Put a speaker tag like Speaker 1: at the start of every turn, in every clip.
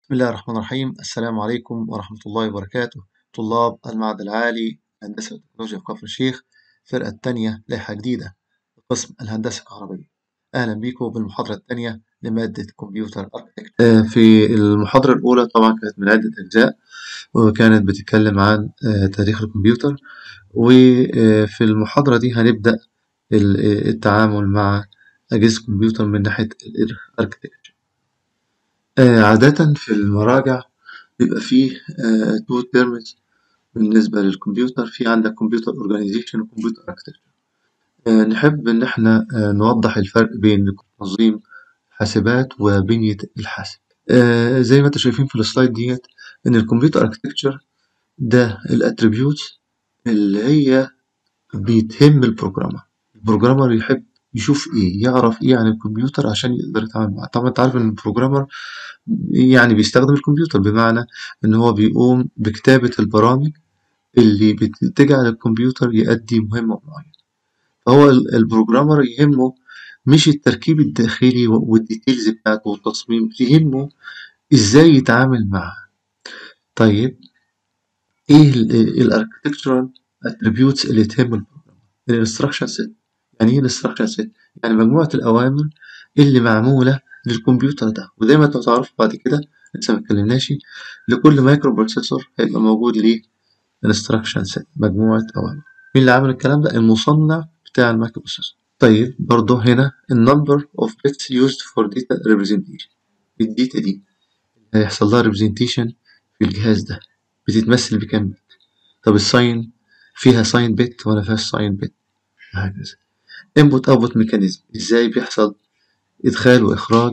Speaker 1: بسم الله الرحمن الرحيم السلام عليكم ورحمة الله وبركاته طلاب المعهد العالي لهندسة وتكنولوجيا في كفر الشيخ الفرقة الثانية لائحة جديدة قسم الهندسة الكهربائية أهلا بكم بالمحاضرة الثانية لمادة كمبيوتر أركتكتشر في المحاضرة الأولى طبعا كانت من عدة أجزاء وكانت بتتكلم عن تاريخ الكمبيوتر وفي المحاضرة دي هنبدأ التعامل مع أجهزة الكمبيوتر من ناحية الأركتكتشر عادة في المراجع بيبقى فيه تو تيرمز بالنسبة للكمبيوتر في عندك كمبيوتر اورجانيزيشن وكمبيوتر اركتكتشر نحب إن احنا نوضح الفرق بين تنظيم حاسبات وبنية الحاسب زي ما انتم شايفين في السلايد ديت إن الكمبيوتر اركتكتشر ده الاتريبيوتس اللي هي بتهم البروجرامر البروجرامر يحب يشوف ايه يعرف ايه عن الكمبيوتر عشان يقدر يتعامل معاه طبعا انت عارف ان البروجرامر يعني بيستخدم الكمبيوتر بمعنى ان هو بيقوم بكتابة البرامج اللي بتجعل الكمبيوتر يؤدي مهمة معينة فهو البروجرامر يهمه مش التركيب الداخلي والديتيلز بتاعته والتصميم يهمه ازاي يتعامل معاه طيب ايه الاركتكتشرال اتريبيوتس اللي تهم البروجرامر الانستراكشن سيت يعني ايه الانستراكشن سيت يعني مجموعة الاوامر اللي معمولة للكمبيوتر ده وزي ما انتوا تعرفوا بعد كده لسه ما اتكلمناش لكل مايكرو بروسيسور هيبقى موجود ليه انستراكشن سيت مجموعة أوامر مين اللي عمل الكلام ده المصنع بتاع المايكرو بروسيسور طيب برضه هنا النمبر اوف بيتس يوزد فور داتا ريبريزنتيشن الداتا دي هيحصل لها ريبريزنتيشن في الجهاز ده بتتمثل بكام بت طب الساين فيها ساين بت ولا فيهاش ساين بت وهكذا انبوت اوتبوت ميكانيزم ازاي بيحصل ادخال واخراج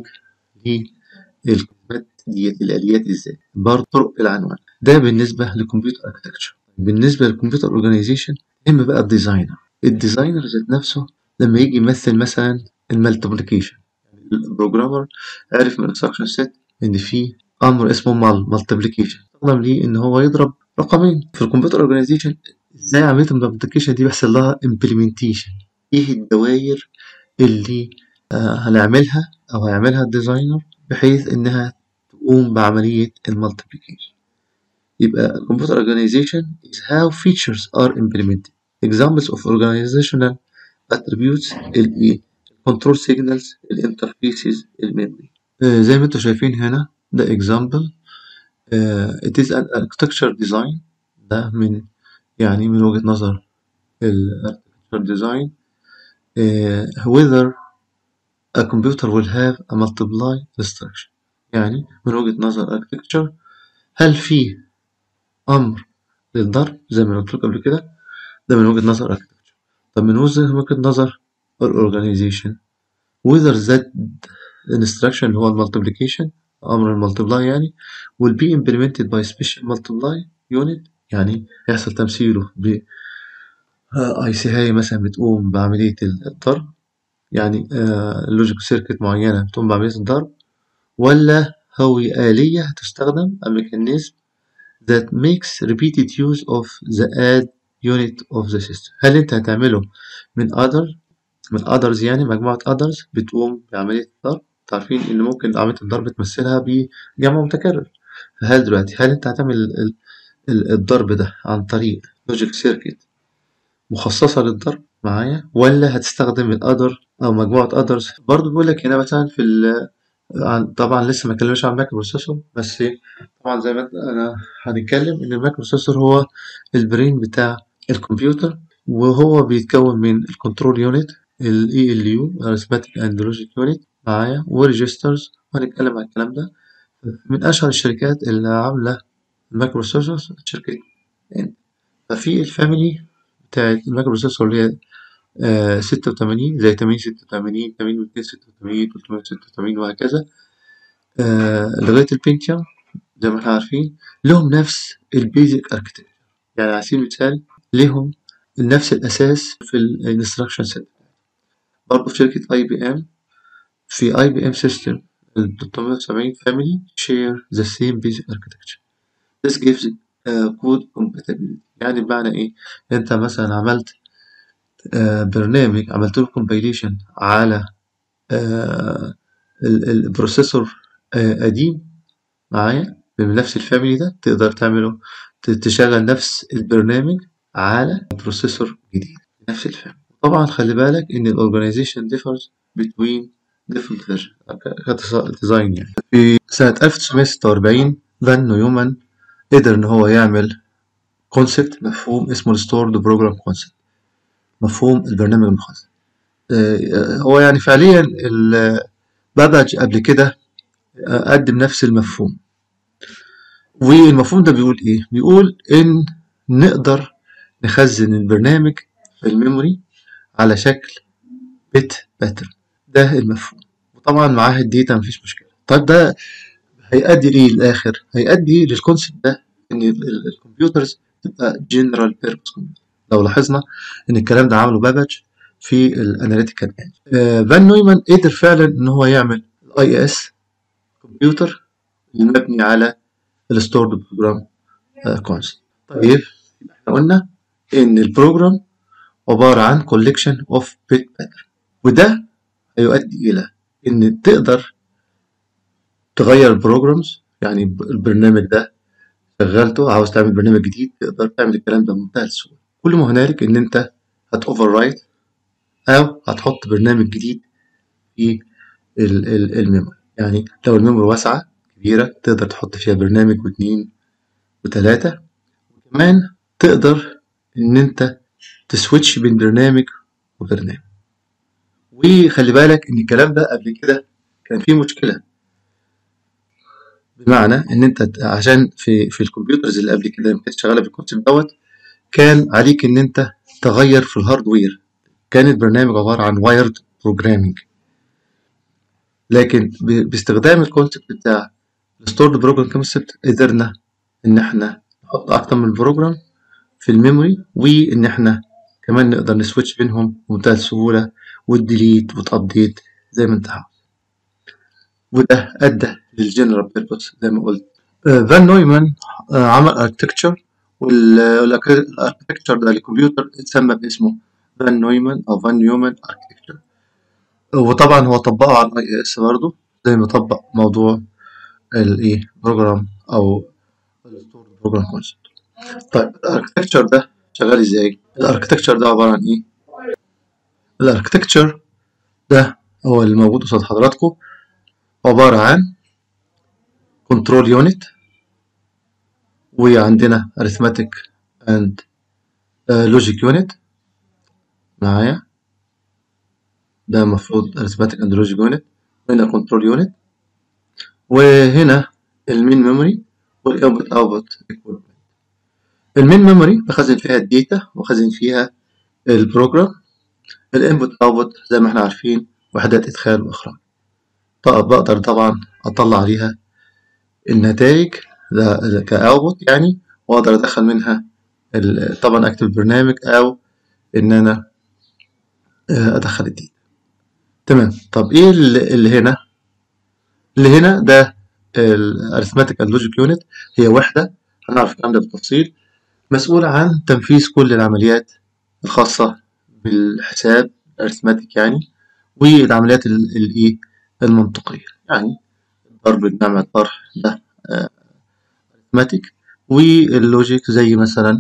Speaker 1: للكلمات ديت الاليات ازاي برضه طرق العنوان ده بالنسبه للكمبيوتر اركتكتشر بالنسبه للكمبيوتر اورجانيزيشن اما بقى الديزاينر الديزاينر ذات نفسه لما يجي يمثل مثلا المالتيبليكيشن البروجرامر عرف من الانستراكشن سيت ان في امر اسمه مال مالتيبليكيشن استخدم ليه ان هو يضرب رقمين في الكمبيوتر اورجانيزيشن ازاي عمليه المالتيبليكيشن دي بيحصل لها امبلمنتيشن ايه الدوائر اللي آه هنعملها او هيعملها الديزاينر بحيث انها تقوم بعملية المالتيبليكيشن يبقى computer organization is how features are implemented examples of organizational attributes ال control signals الانترفيسز الميموري زي ما انتم شايفين هنا ده example uh, it is an architecture design ده من يعني من وجهة نظر ال architecture design uh, whether a computer will have a multiply instruction يعني من وجهة نظر architecture هل في أمر للضرب زي ما قلت لكم قبل كده ده من وجهة نظر architecture طب من وجهة نظر الأورجانيزيشن whether that instruction اللي هو المالتيبليكيشن أمر المالتبلاي يعني will be implemented by special multiply unit يعني يحصل تمثيله ب اي سي هاي مثلا بتقوم بعملية الضرب يعني اللوجيك سيركت معينة بتقوم بعملية الضرب ولا هو آلية هتستخدم a mechanism that makes repeated use of the add unit of the system هل أنت هتعمله من other من others يعني مجموعة others بتقوم بعملية الضرب تعرفين إن ممكن عملية الضرب تمثلها بجمع متكرر فهل دلوقتي هل أنت هتعمل الضرب ده عن طريق لوجيك سيركت مخصصة للضرب معايا ولا هتستخدم الأذر أو مجموعة أذرز برضه بيقول لك هنا مثلا في طبعا لسه ما اتكلمش عن المايكرو بروسيسور بس طبعا زي ما انا هنتكلم ان المايكرو بروسيسور هو البرين بتاع الكمبيوتر وهو بيتكون من الكنترول يونت الاي ال يو ارثماتيك اند لوجيك يونت معايا وريجسترز وهنتكلم عن الكلام ده من اشهر الشركات اللي عامله المايكرو بروسيسور شركه ففي الفاميلي بتاعت المايكرو بروسيسور اللي هي ستة وتمانين زي تمانين ستة وتمانين تمانين واتنين ستة وتمانين تلتمية ستة وتمانين وهكذا آه لغاية البنتيوم زي ما احنا عارفين لهم نفس البيزك اركتكتشر يعني على سبيل المثال لهم نفس الأساس في الانستراكشن سيت برضه في شركة اي بي ام في اي بي ام سيستم ال 370 family share the same basic architecture this gives uh, code compatibility يعني بمعنى ايه انت مثلا عملت آه برنامج عملت له كومبايليشن على آه البروسيسور آه قديم معايا بنفس الفاميلي ده تقدر تعمله ت- تشغل نفس البرنامج على بروسيسور جديد نفس الفاميلي طبعا خلي بالك ان الاورجنايزيشن differs between different versions كديزاين يعني في سنة 1946 فان نيومان قدر ان هو يعمل كونسبت مفهوم اسمه الستورد بروجرام كونسبت مفهوم البرنامج المخزن آه، هو يعني فعليا ال- باباج قبل كده آه، قدم نفس المفهوم والمفهوم ده بيقول ايه بيقول ان نقدر نخزن البرنامج في الميموري على شكل بت باترن ده المفهوم وطبعا معاه الداتا مفيش مشكله طيب ده هيؤدي ليه الاخر هيؤدي للكونسيبت ده ان ال- ال- الكمبيوترز تبقى جنرال بيربز لو لاحظنا ان الكلام ده عمله باباج في الاناليتيكال فان نويمان قدر فعلا ان هو يعمل الاي اس كمبيوتر المبني على الستورد بروجرام كونسبت طيب احنا قلنا ان البروجرام عباره عن كوليكشن اوف بيت باترن وده هيؤدي الى ان تقدر تغير البروجرامز يعني البرنامج ده شغلته عاوز تعمل برنامج جديد تقدر تعمل الكلام ده بمنتهى السهوله كل ما هنالك ان انت هتوفر رايت او هتحط برنامج جديد في ال- ال- الميموري يعني لو الميموري واسعه كبيره تقدر تحط فيها برنامج واثنين وثلاثه وكمان تقدر ان انت تسويتش بين برنامج وبرنامج وخلي بالك ان الكلام ده قبل كده كان فيه مشكله بمعنى ان انت ت- عشان في في الكمبيوترز اللي قبل كده ما كانتش شغاله بالكونسيبت دوت كان عليك ان انت تغير في الهاردوير كان البرنامج عباره عن وايرد بروجرامينج لكن ب- باستخدام الكونسيبت بتاع الستورد بروجرام كونسيبت قدرنا ان احنا نحط اكتر من بروجرام في الميموري وان احنا كمان نقدر نسويتش بينهم بمنتهى السهوله والديليت وتابديت زي ما انت عاوز وده ادى للجنرال بيربس زي ما قلت آه، فان نويمان آه، عمل اركتكتشر والاركتكتشر ده للكمبيوتر اتسمى باسمه فان نويمان او فان نيومان اركتكتشر وطبعا هو طبقه على الاي اس برضه زي ما طبق موضوع الايه بروجرام او الستور بروجرام كونسبت طيب الاركتكتشر ده شغال ازاي الاركتكتشر ده عباره عن ايه الاركتكتشر ده هو اللي موجود قصاد حضراتكم عباره عن كنترول يونت وعندنا arithmetic and لوجيك يونت معايا ده المفروض arithmetic and logic unit هنا كنترول يونت وهنا المين ميموري والانبوت اوتبوت المين ميموري بخزن فيها الداتا وخزن فيها البروجرام الانبوت اوتبوت زي ما احنا عارفين وحدات ادخال واخراج طب بقدر طبعا اطلع عليها النتائج ده كاوتبوت يعني واقدر ادخل منها ال- طبعا اكتب البرنامج او ان انا آه، ادخل الداتا تمام طب ايه اللي اللي هنا اللي هنا ده الارثماتيك اند لوجيك يونت هي وحده هنعرف الكلام ده بالتفصيل مسؤولة عن تنفيذ كل العمليات الخاصة بالحساب الارثماتيك يعني والعمليات ال- الايه المنطقية يعني ضرب الجمع الطرح ده ارثماتيك واللوجيك زي مثلا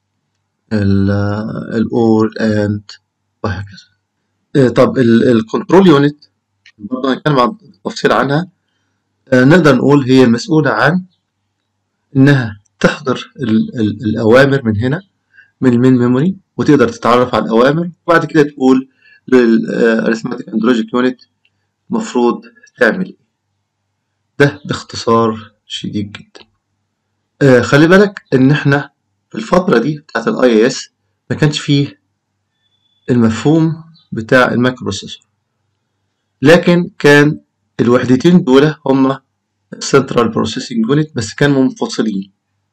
Speaker 1: الاور اند وهكذا آه، طب الكنترول يونت برضه هنتكلم عن التفصيل عنها آه، نقدر نقول هي المسؤولة عن إنها تحضر ال ال الأوامر من هنا من المين ميموري وتقدر تتعرف على الأوامر وبعد كده تقول للأريثماتيك أند لوجيك يونت المفروض تعمل إيه ده باختصار شديد جدا آه خلي بالك إن إحنا في الفترة دي بتاعت الأي اس ما كانش فيه المفهوم بتاع المايكرو بروسيسور لكن كان الوحدتين دول هما السنترال بروسيسنج يونت بس كانوا منفصلين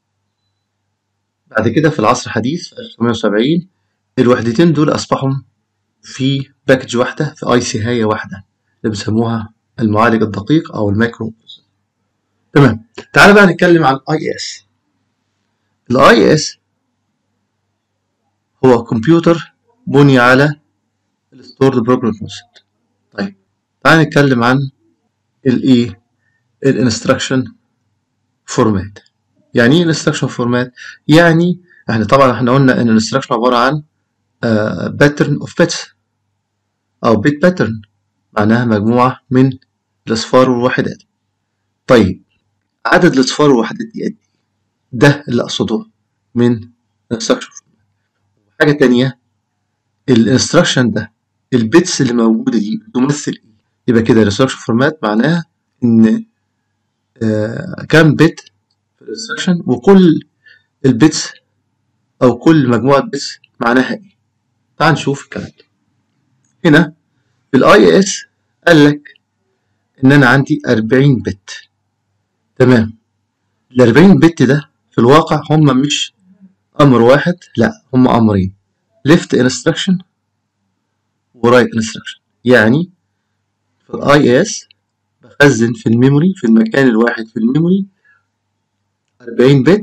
Speaker 1: بعد كده في العصر الحديث في 1970 الوحدتين دول أصبحوا في باكج واحدة في اي سي هاية واحدة اللي بيسموها المعالج الدقيق أو المايكرو بروسيسور تمام تعال بقى نتكلم عن الاي اس الاي اس هو كمبيوتر بني على الستورد بروجرام كونسبت طيب تعال نتكلم عن الايه الانستراكشن فورمات يعني ايه الانستراكشن فورمات يعني احنا طبعا احنا قلنا ان الانستراكشن عباره عن باترن اوف بيتس او بيت باترن معناها مجموعه من الاصفار والوحدات طيب عدد الاصفار والوحدات دي قد ايه ده اللي اقصده من الانستراكشن حاجه تانية الانستراكشن ده البيتس اللي موجوده دي بتمثل ايه يبقى كده الانستراكشن فورمات معناها ان آه كام بت في الانستراكشن وكل البيتس او كل مجموعه بيتس معناها ايه تعال نشوف الكلام ده هنا في الاي اس قال لك ان انا عندي 40 بت تمام ال 40 بت ده في الواقع هم مش امر واحد لا هم امرين left instruction و right instruction يعني في الاي اس بخزن في الميموري في المكان الواحد في الميموري 40 بت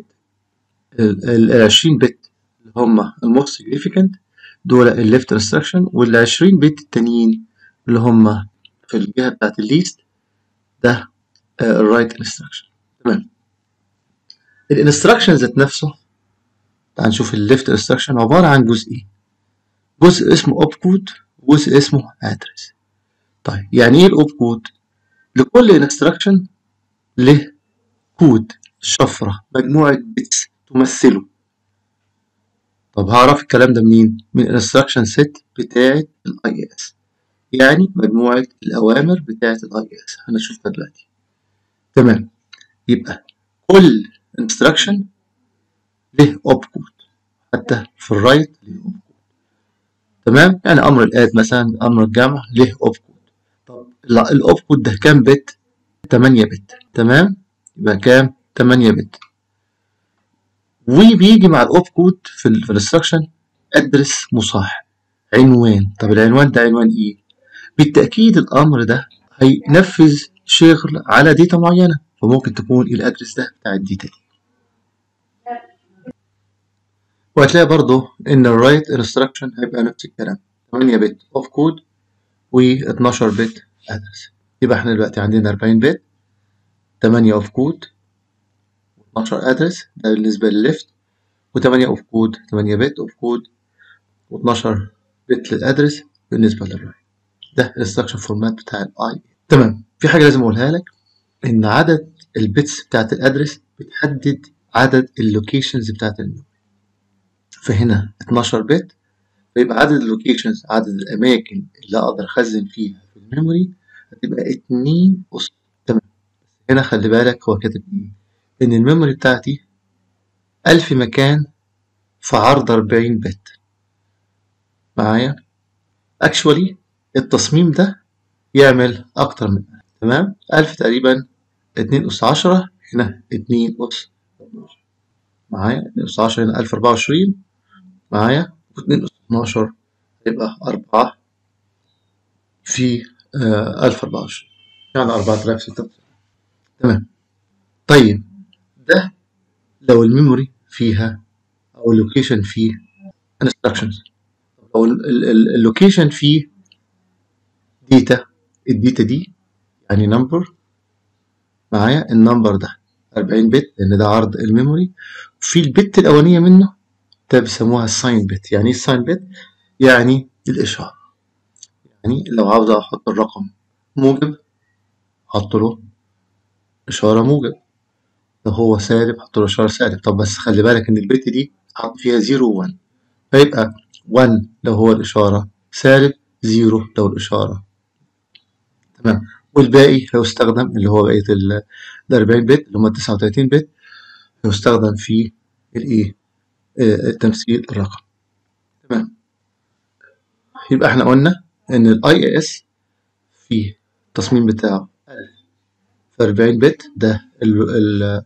Speaker 1: ال 20 بت اللي هم الموست significant دول الليفت انستراكشن وال 20 بت التانيين اللي هم في الجهه بتاعت الليست ده الرايت انستراكشن تمام الانستراكشن ذات نفسه تعال نشوف الليفت انستراكشن عباره عن جزئين جزء اسمه اوب كود وجزء اسمه ادرس طيب يعني ايه الاوب كود لكل انستراكشن له كود شفره مجموعه بيتس تمثله طب هعرف الكلام ده منين؟ من الانستراكشن سيت بتاعة الاي اس يعني مجموعة الأوامر بتاعة الاي اس هنشوفها دلوقتي تمام يبقى كل انستراكشن له اوب كود حتى في الرايت له اوب كود تمام يعني أمر الآد مثلا أمر الجمع له اوب كود طب الاوب كود ده كام بت؟ 8 بت تمام يبقى كام؟ 8 بت وبيجي مع الاوب كود في الانستراكشن ادرس مصاحب عنوان طب العنوان ده عنوان ايه بالتاكيد الامر ده هينفذ شغل على داتا معينه فممكن تكون الادرس ده بتاع الداتا دي وهتلاقي برضو ان الرايت انستراكشن هيبقى نفس الكلام 8 بت اوف كود و12 بت ادرس يبقى احنا دلوقتي عندنا 40 بت 8 اوف كود 12 ادرس ده بالنسبة للليفت و8 اوف كود 8 بت اوف كود و12 بت للادرس بالنسبة للرايت ده الانستراكشن فورمات بتاع الاي تمام في حاجة لازم اقولها لك ان عدد البيتس بتاعت الادرس بتحدد عدد اللوكيشنز بتاعت الميموري فهنا 12 بت فيبقى عدد اللوكيشنز عدد الاماكن اللي اقدر اخزن فيها في الميموري هتبقى 2 اس تمام هنا خلي بالك هو كاتب ايه إن الميموري بتاعتي ألف مكان في عرض أربعين بت معايا أكشولي التصميم ده يعمل أكتر من ألف تمام ألف تقريبا اتنين أس عشرة هنا اتنين أس معايا اتنين أس عشرة هنا ألف أربعة وعشرين معايا واتنين أس اتناشر يبقى أربعة في ألف أربعة وعشرين يعني أربعة آلاف ستة وتسعين تمام طيب ده لو الميموري فيها او اللوكيشن فيه instructions لو اللوكيشن فيه داتا الداتا دي يعني نمبر معايا النمبر ده 40 بت لان ده عرض الميموري في البت الاولانيه منه ده بيسموها الساين بت يعني ايه الساين بت يعني الاشاره يعني لو عاوز احط الرقم موجب احط له اشاره موجب لو هو سالب حط له اشاره سالب طب بس خلي بالك ان البت دي حط فيها 0 و1 فيبقى 1 لو هو الاشاره سالب 0 لو الاشاره تمام والباقي هيستخدم اللي هو بقيه ال 40 بت اللي هم 39 بت هيستخدم في الايه التمثيل الرقم تمام يبقى احنا قلنا ان الاي اس في التصميم بتاعه 1000 في 40 بت ده ال ال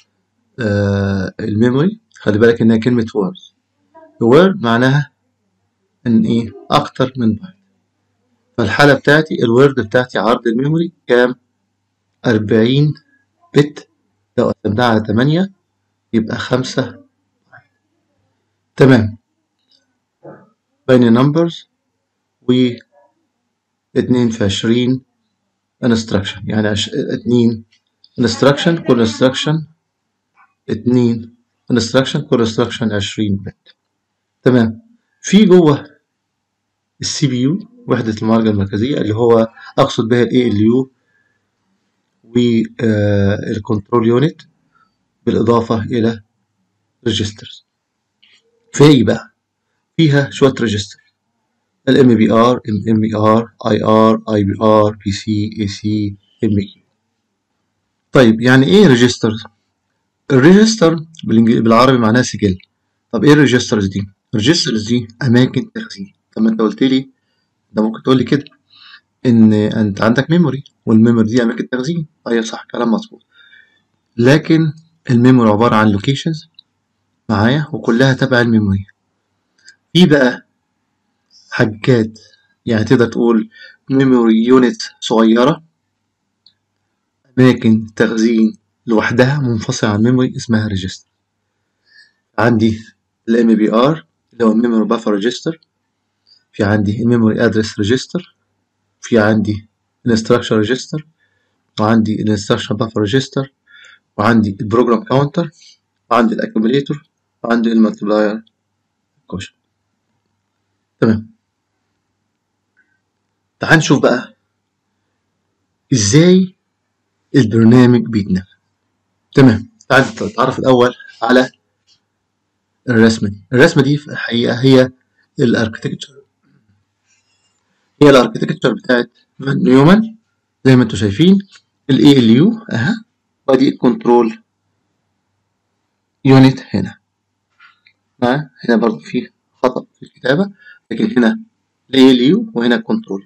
Speaker 1: آه الميموري خلي بالك انها كلمة وورد وورد معناها ان ايه اكتر من بايت فالحالة بتاعتي الورد بتاعتي عرض الميموري كام 40 بت لو قسمناها على 8 يبقى 5 تمام بين numbers و 2 في 20 instruction يعني 2 instruction كل instruction اتنين instruction كل instruction 20 بت تمام في جوه السي بي يو وحدة المعالجة المركزية اللي هو أقصد بها ال ALU والكنترول يونت بالإضافة إلى ريجسترز فيها إيه بقى؟ فيها شوية ريجستر ال MBR MBR IR IBR PC AC MQ طيب يعني إيه ريجستر؟ الريجستر بالعربي معناه سجل طب إيه الريجسترز دي؟ الريجسترز دي أماكن تخزين طب ما أنت قلت لي ده ممكن تقول لي كده ان انت عندك ميموري والميموري دي اماكن تخزين ايوه صح كلام مظبوط لكن الميموري عباره عن لوكيشنز معايا وكلها تبع الميموري في بقى حاجات يعني تقدر تقول ميموري يونت صغيره اماكن تخزين لوحدها منفصله عن الميموري اسمها ريجستر عندي الام بي ار اللي هو ميموري بافر ريجستر في عندي الميموري ادرس ريجستر في عندي الانستراكشن ريجستر وعندي الانستراكشن بافر ريجستر وعندي البروجرام كاونتر وعندي الاكيوميليتور وعندي المالتبلاير كوشن تمام تعال نشوف بقى ازاي البرنامج بيتنفذ تمام تعال نتعرف الاول على الرسمه دي الرسمه دي في الحقيقه هي الاركتكتشر هي الاركتكتشر بتاعت نيومان زي ما انتم شايفين الاي ال يو اها وادي الكنترول يونت هنا ها هنا برضو في خطأ في الكتابة لكن هنا الاي ال يو وهنا الكنترول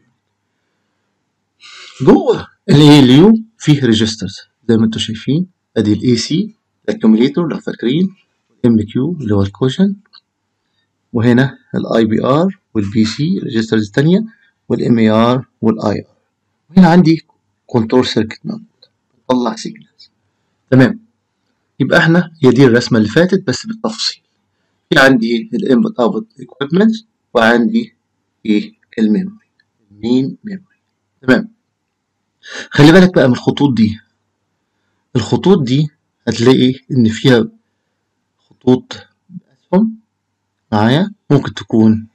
Speaker 1: جوه الاي ال يو فيه ريجسترز زي ما انتم شايفين ادي الاي سي الاكيوميليتور لو فاكرين الام كيو اللي هو الكوشن وهنا الاي بي ار والبي سي الريجسترز الثانيه والام اي ار والاي ار وهنا عندي كنترول سيركت موجود بتطلع سيجنالز تمام يبقى احنا هي دي الرسمه اللي فاتت بس بالتفصيل في عندي الانبوت اوتبوت ايكويبمنت وعندي ايه الميموري المين ميموري تمام خلي بالك بقى من الخطوط دي الخطوط دي هتلاقي ان فيها خطوط باسهم معايا ممكن تكون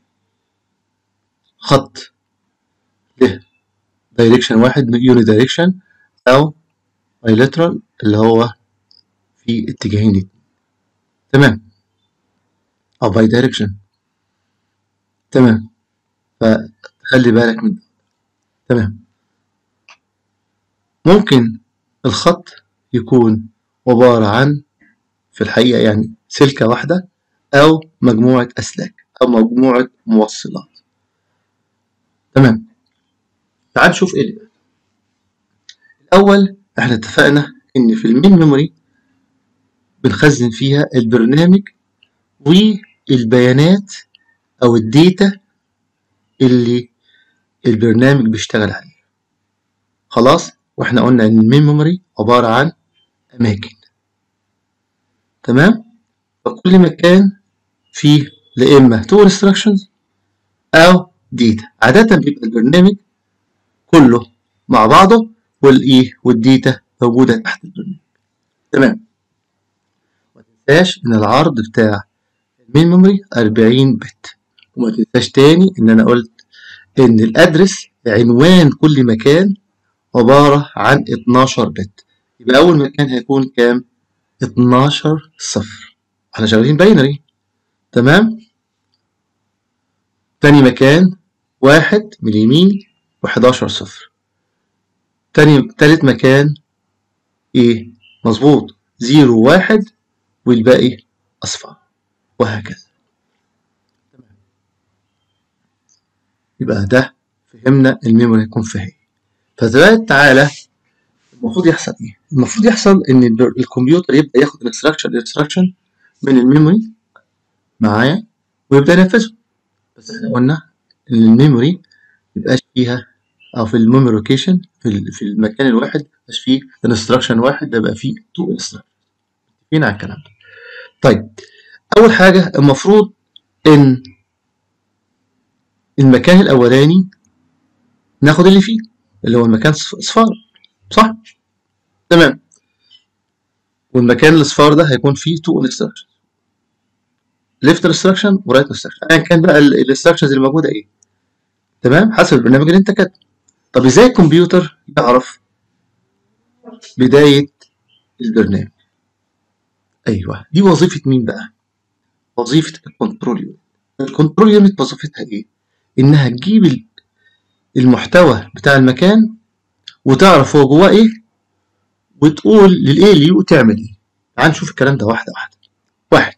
Speaker 1: خط له دايركشن واحد يوني دايركشن او بايلاترال اللي هو في اتجاهين تمام او باي دايركشن تمام فخلي بالك من تمام ممكن الخط يكون عبارة عن في الحقيقة يعني سلكة واحدة أو مجموعة أسلاك أو مجموعة موصلات تمام تعال نشوف ايه اللي الأول احنا اتفقنا إن في المين ميموري بنخزن فيها البرنامج والبيانات أو الديتا اللي البرنامج بيشتغل عليه خلاص واحنا قلنا إن المين ميموري عبارة عن أماكن تمام فكل مكان فيه لا إما تو instructions أو ديتا عادة بيبقى البرنامج كله مع بعضه والإيه والديتا موجودة تحت البرنامج تمام ما تنساش إن العرض بتاع المين ميموري 40 بت وما تنساش تاني إن أنا قلت إن الأدرس عنوان كل مكان عبارة عن 12 بت يبقى أول مكان هيكون كام؟ 12 صفر احنا شغالين باينري تمام؟ تاني مكان واحد من اليمين وحداشر صفر تاني تالت مكان ايه مظبوط زيرو واحد والباقي اصفر وهكذا تمام يبقى ده فهمنا الميموري هيكون فيها ايه فدلوقتي تعالى المفروض يحصل ايه المفروض يحصل ان الكمبيوتر يبدا ياخد الانستراكشن الانستراكشن من الميموري معايا ويبدا ينفذه بس احنا قلنا ان الميموري ميبقاش فيها او في الميموري لوكيشن في, في المكان الواحد ميبقاش فيه انستراكشن واحد ده بقى فيه تو انستراكشن متفقين على الكلام ده طيب اول حاجه المفروض ان المكان الاولاني ناخد اللي فيه اللي هو المكان صفار صح تمام والمكان الاصفار ده هيكون فيه تو انستراكشن ليفت انستراكشن ورايت انستراكشن ايا كان بقى الانستراكشنز اللي موجوده ايه تمام حسب البرنامج اللي انت كاتبه طب ازاي الكمبيوتر يعرف بدايه البرنامج ايوه دي وظيفه مين بقى وظيفه الكنترول يونت الكنترول يونت وظيفتها ايه انها تجيب المحتوى بتاع المكان وتعرف هو جواه ايه وتقول للاي ال يو تعمل ايه تعال نشوف الكلام ده واحده واحده واحد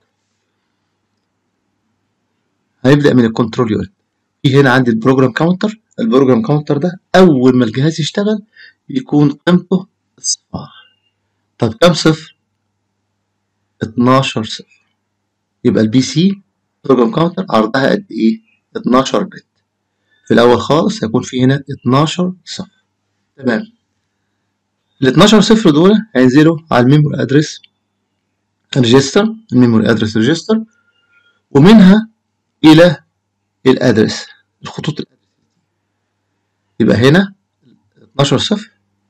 Speaker 1: هنبدا من الكنترول يونت في هنا عندي البروجرام كاونتر البروجرام كاونتر ده اول ما الجهاز يشتغل يكون قيمته اصفار طب كام صفر 12 صفر يبقى البي سي بروجرام كاونتر عرضها قد ايه 12 بت في الاول خالص هيكون في هنا 12 صفر تمام ال 12 صفر دول هينزلوا على الميموري ادرس ريجستر الميموري ادرس ريجستر ومنها الى الادرس الخطوط الادرس يبقى هنا 12 صفر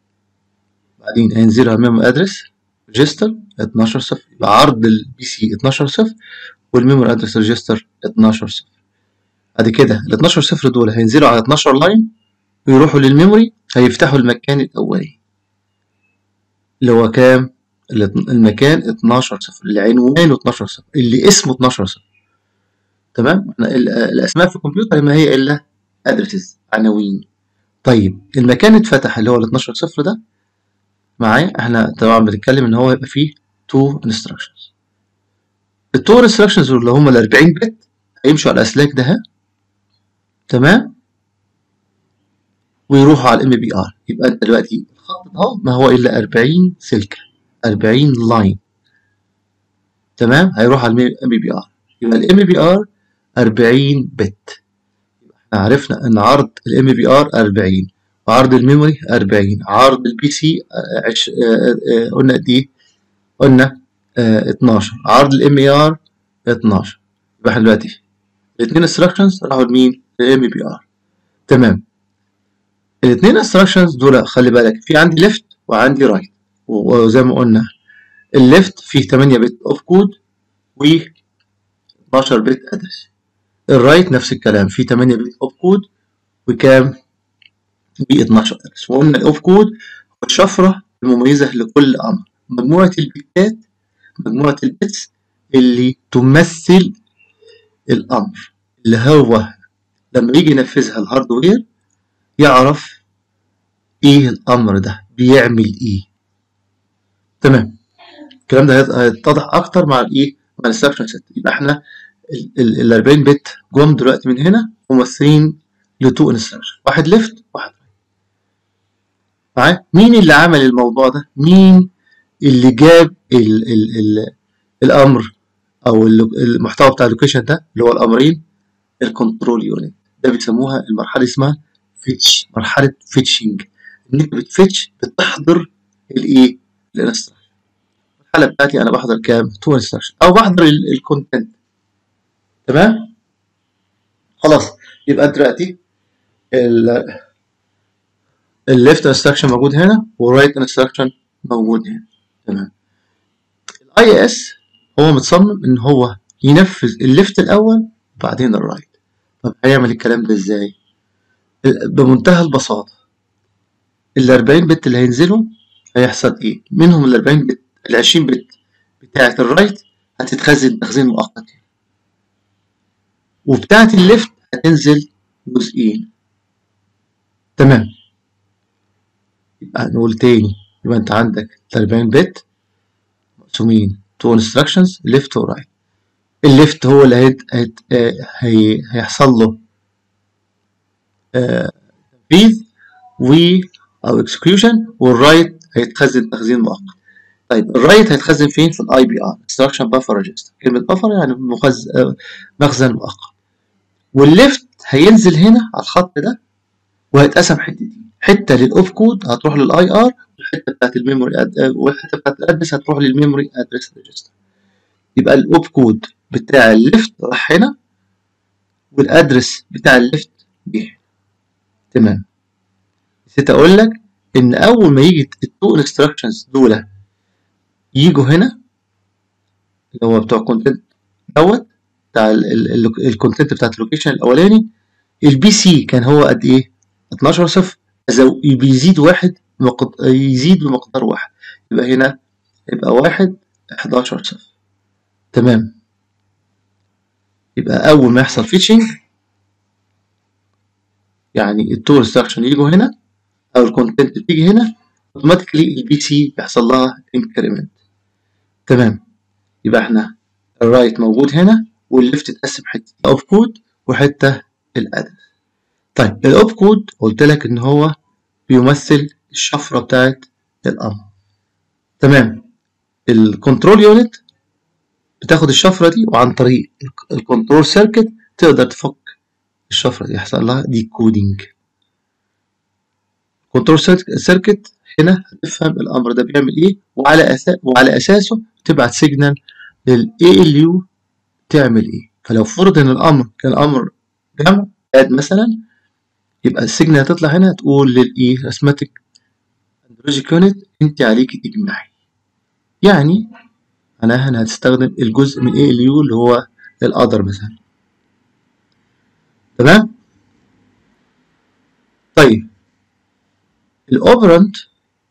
Speaker 1: بعدين هينزلوا على الميموري ادرس ريجستر 12 صفر يبقى عرض البي سي 12 صفر والميموري ادرس ريجستر 12 صفر بعد كده ال 12 صفر دول هينزلوا على 12 لاين ويروحوا للميموري هيفتحوا المكان الاولي اللي هو كام المكان 12 صفر اللي عنوانه 12 صفر اللي اسمه 12 صفر تمام احنا الاسماء في الكمبيوتر ما هي الا ادرسز عناوين طيب المكان اتفتح اللي هو ال 12 صفر ده معايا احنا طبعا بنتكلم ان هو يبقى فيه تو انستراكشنز التو انستراكشنز اللي هم ال 40 بت هيمشوا على الاسلاك ده تمام ويروحوا على الام بي ار يبقى انت دلوقتي الخط ده ما هو الا 40 سلكه 40 لاين تمام هيروح على الام بي ار يبقى الام بي ار 40 بت احنا عرفنا ان عرض الام بي ار 40 وعرض الميموري 40 عرض البي سي عش... قلنا قد ايه قلنا 12 عرض الام اي ار 12 يبقى احنا دلوقتي الاثنين انستراكشنز راحوا لمين للام بي ار تمام الاثنين انستراكشنز دول خلي بالك في عندي ليفت وعندي رايت وزي ما قلنا الليفت فيه 8 بت اوف كود و 12 بت ادرس الرايت نفس الكلام فيه 8 بت اوف كود وكام ب 12 ادرس وقلنا الاوف كود هو الشفره المميزه لكل امر مجموعه البيتات مجموعه البيتس اللي تمثل الامر اللي هو لما يجي ينفذها الهاردوير يعرف ايه الامر ده بيعمل ايه تمام الكلام ده هيتضح اكتر مع الايه مع الانستراكشن سيت يبقى احنا ال 40 بت جم دلوقتي من هنا ممثلين لتو انستراكشن واحد ليفت واحد رايت معايا مين اللي عمل الموضوع ده مين اللي جاب ال ال ال الامر او المحتوى بتاع اللوكيشن ده اللي هو الامرين الكنترول يونت ده بيسموها المرحله اسمها فيتش مرحله فيتشنج ان انت بتفتش بتحضر الايه الانستراكشن الحاله بتاعتي انا بحضر كام تو انستراكشن او بحضر الكونتنت تمام خلاص يبقى دلوقتي الليفت انستراكشن موجود هنا والرايت انستراكشن موجود هنا تمام الاي اس هو متصمم ان هو ينفذ الليفت الاول وبعدين الرايت طب هيعمل الكلام ده ازاي بمنتهى البساطه ال 40 بت اللي هينزلوا هيحصل ايه منهم ال 40 بت ال 20 بت بتاعه الرايت هتتخزن تخزين مؤقت وبتاعه الليفت هتنزل جزئين تمام يبقى نقول تاني يبقى انت عندك 40 بت مقسومين تو انستراكشنز ليفت ورايت الليفت هو اللي هيت هيت هي هيحصل له تنفيذ و او اكسكيوشن والرايت هيتخزن تخزين مؤقت طيب الرايت هيتخزن فين في الاي بي ار انستراكشن بافر ريجستر كلمه بافر يعني مخز... مخزن مؤقت والليفت هينزل هنا على الخط ده وهيتقسم حتتين حته للاوف كود هتروح للاي ار والحته بتاعت الميموري أد... والحته بتاعت الادرس هتروح للميموري ادرس ريجستر يبقى الاوف كود بتاع الليفت راح هنا والادرس بتاع الليفت جه تمام نسيت اقول لك ان اول ما يجي التو انستراكشنز دول يجوا هنا اللي هو بتوع الكونتنت دوت بتاع الكونتنت بتاعت اللوكيشن الاولاني البي سي كان هو قد ايه 12 صفر زو بيزيد واحد مقد... يزيد بمقدار واحد يبقى هنا يبقى واحد 11 صفر تمام يبقى اول ما يحصل فيتشنج يعني التو انستراكشن يجوا هنا او الكونتنت بتيجي هنا اوتوماتيكلي البي سي بيحصل لها انكريمنت تمام يبقى احنا الرايت موجود هنا والليفت اتقسم حته اوب كود وحته الادرس طيب الاوب كود قلت لك ان هو بيمثل الشفره بتاعت الامر تمام الكنترول يونت بتاخد الشفره دي وعن طريق الكنترول سيركت تقدر تفك الشفره دي يحصل لها ديكودينج كنترول سيركت هنا هتفهم الامر ده بيعمل ايه وعلى اساس وعلى اساسه تبعت سيجنال للاي ال يو تعمل ايه فلو فرض ان الامر كان امر جمع اد مثلا يبقى السيجنال هتطلع هنا تقول للايه رسمتك اندروجيك يونت انت عليكي تجمعي يعني معناها انها هتستخدم الجزء من اي ال يو اللي هو القدر مثلا تمام طيب الاوبرنت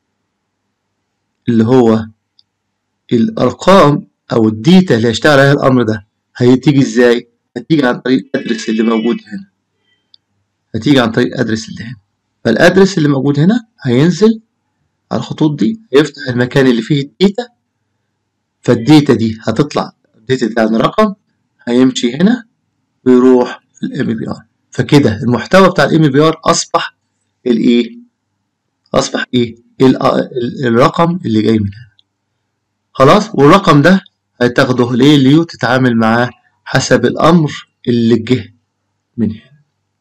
Speaker 1: اللي هو الارقام او الديتا اللي هيشتغل عليها الامر ده هتيجي ازاي هتيجي عن طريق الادرس اللي موجود هنا هتيجي عن طريق الادرس اللي هنا فالادرس اللي موجود هنا هينزل على الخطوط دي هيفتح المكان اللي فيه الديتا فالديتا دي هتطلع الديتا دي يعني رقم هيمشي هنا ويروح في الام بي ار فكده المحتوى بتاع الام بي ار اصبح الايه اصبح ايه الرقم اللي جاي من هنا خلاص والرقم ده هتاخده ليه اليو تتعامل معاه حسب الامر اللي جه من هنا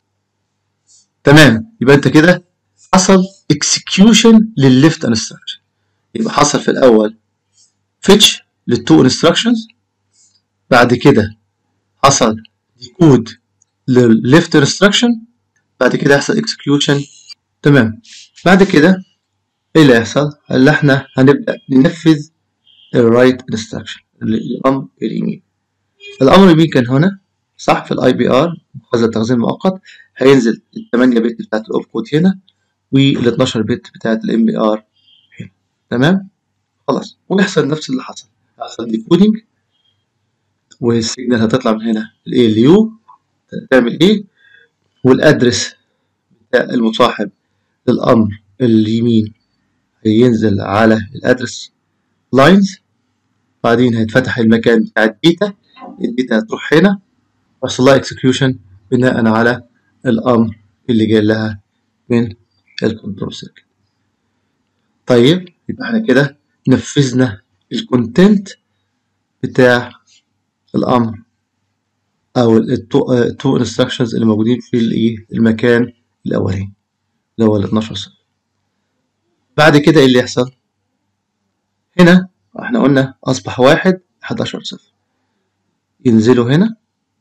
Speaker 1: تمام يبقى انت كده حصل اكسكيوشن للليفت انستراكشن يبقى حصل في الاول فيتش للتو انستراكشنز بعد كده حصل ديكود للليفت انستراكشن بعد كده يحصل اكسكيوشن تمام بعد كده ايه اللي هيحصل؟ اللي احنا هنبدا ننفذ الرايت انستراكشن الامر اليمين الامر اليمين كان هنا صح في الاي بي ار مخزن تخزين مؤقت هينزل ال 8 بت بتاعت الاوف كود هنا وال 12 بت بتاعت الام بي ار هنا تمام خلاص ويحصل نفس اللي حصل هيحصل ديكودينج والسيجنال هتطلع من هنا الاي ال يو تعمل ايه والادرس بتاع المصاحب للامر اليمين هينزل على الادرس لاينز بعدين هيتفتح المكان بتاع الداتا الداتا هتروح هنا ويحصل لها اكسكيوشن بناء على الامر اللي جاي لها من الكنترول سيركت طيب يبقى احنا كده نفذنا الكونتنت بتاع الامر او التو انستراكشنز اللي موجودين في الايه المكان الاولاني اللي هو ال 12 صفر بعد كده ايه اللي يحصل هنا احنا قلنا اصبح واحد 11 صفر ينزلوا هنا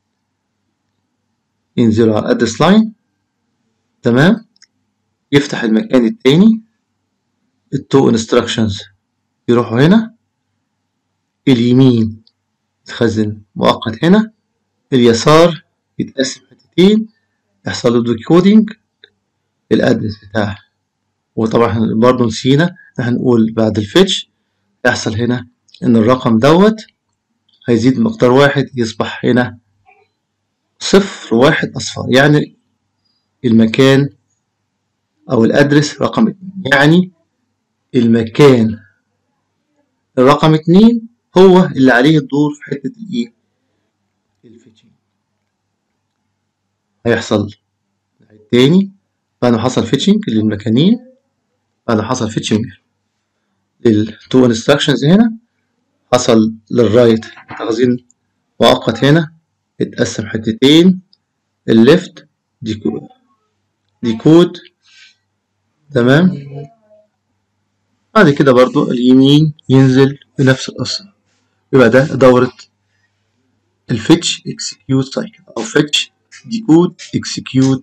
Speaker 1: ينزلوا على الادرس لاين تمام يفتح المكان التاني التو انستراكشنز يروحوا هنا اليمين يتخزن مؤقت هنا اليسار يتقسم حتتين يحصل له ديكودينج الادرس بتاعه وطبعا برضه نسينا هنقول بعد الفيتش يحصل هنا ان الرقم دوت هيزيد مقدار واحد يصبح هنا صفر واحد اصفار يعني المكان او الادرس رقم اتنين يعني المكان الرقم اتنين هو اللي عليه الدور في حتة الايه الفيتشنج هيحصل تاني بعد ما حصل فيتشنج للمكانين بعد ما حصل فيتشنج للتو انستراكشنز هنا حصل للرايت تخزين مؤقت هنا اتقسم حتتين الليفت ديكود ديكود تمام بعد كده برضو اليمين ينزل بنفس القصة يبقى ده دورة الفيتش اكسكيوت سايكل او فيتش ديكود اكسكيوت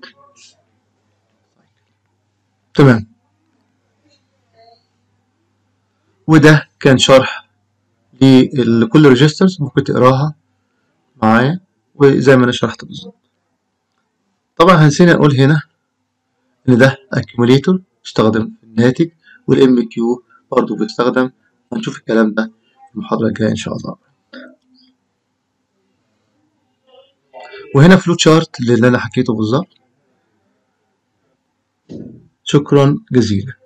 Speaker 1: تمام وده كان شرح لكل ريجسترز ممكن تقراها معايا وزي ما انا شرحت بالظبط طبعا هنسينا اقول هنا ان ده accumulator يستخدم في الناتج والام كيو برضه بيستخدم هنشوف الكلام ده في المحاضرة الجاية ان شاء الله وهنا فلو تشارت اللي انا حكيته بالظبط شكرا جزيلا